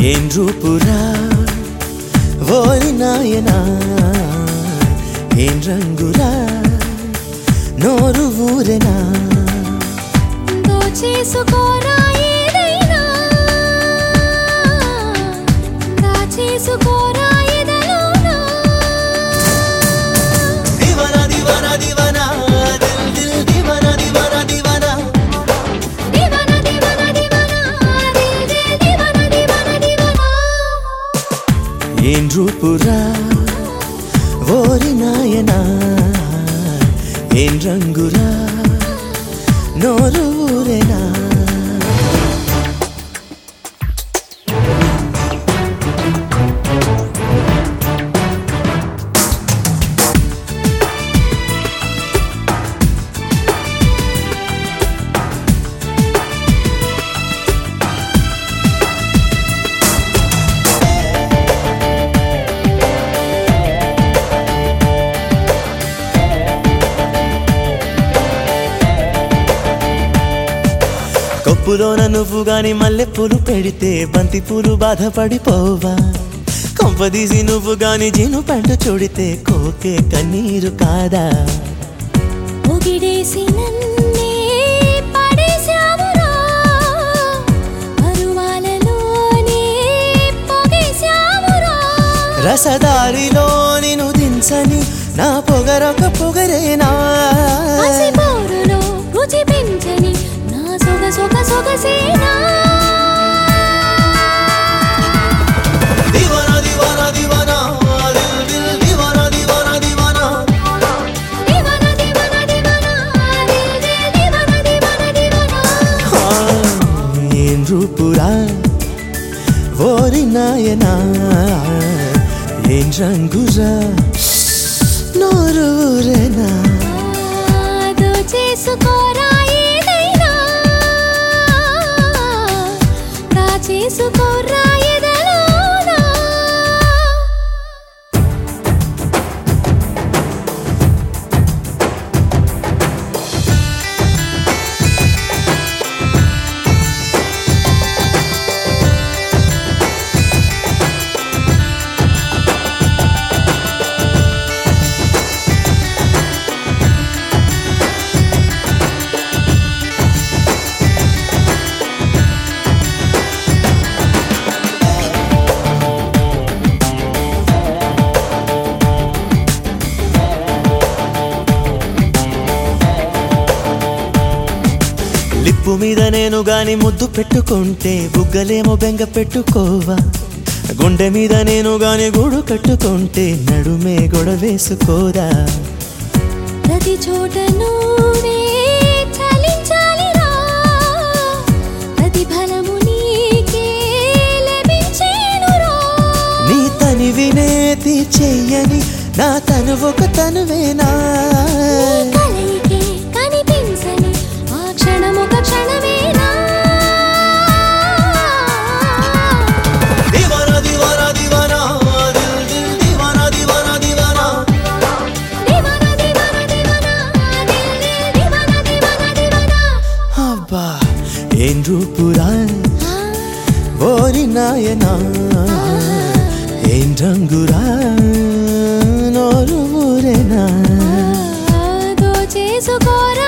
ఏం రూపురా ఓరి నాయనా ఏం రంగురా నోరు ఊరెనా దోచేసుకోరా ఏదైనా దాచేసుకోరా ఎదలోనా దివన దివన దివన దిల్ దిల్ దివన దివన దివన దివన దివన దివన దిల్ దిల్ దివన దివన దివన ఏం రూపురా ఓరి నాయనా ఏం రంగురా నోరు ఊరెనా కప్పులోన నువ్వు గాని మల్లెపూలు పెడితే బంతి పూలు బాధపడిపోవా కొంపదీసి నువ్వు గాని జీను పంట చూడితే కోకే కన్నీరు కాదా పొగిడేసి నన్నే పడేశావురా పరువాలలోనే పొగేశావురా రసదారిలో నిన్ను దించని నా పొగరొక పొగరేనా పసిపోరులో రుచి పెంచని నా సొగ సొగ సొగసేనా దివన దివన దివన దిల్ దిల్ దివన దివన దివన దివన దివన దివన దిల్ దిల్ దివన దివన దివన ఆ, ఏం రూపురా ఓరి నాయనా ఏం రంగురా నోరూరేనా దోచేసుకోరా ఏదైనా దాచేసుకోరా ఎదలోనా లిప్పు మీద నేను గాని ముద్దు పెట్టుకుంటే బుగ్గలేమో బెంగ పెట్టుకోవా గుండె మీద నేను గాని గూడు కట్టుకుంటే నడుమే గొడవేసుకోదా ప్రతి చోట నువ్వే చలించాలిరా ప్రతి ఫలము నీకే లభించేనురా నీ తని వినేది చెయ్యని నా తను ఒక తనువేనా నీ కలయికే కనిపించని ఆ క్షణం ఒక క్షణమేనా దివన దివన దివన దిల్ దిల్ దివన దివన దివన దివన దివన దివన దిల్ దిల్ దివన దివన దివన అబ్బా ఏం రూపురా ఆ, ఓరి నాయనా ఏం రంగురా నోరు ఊరేనా ఆ, దోచేసుకోరా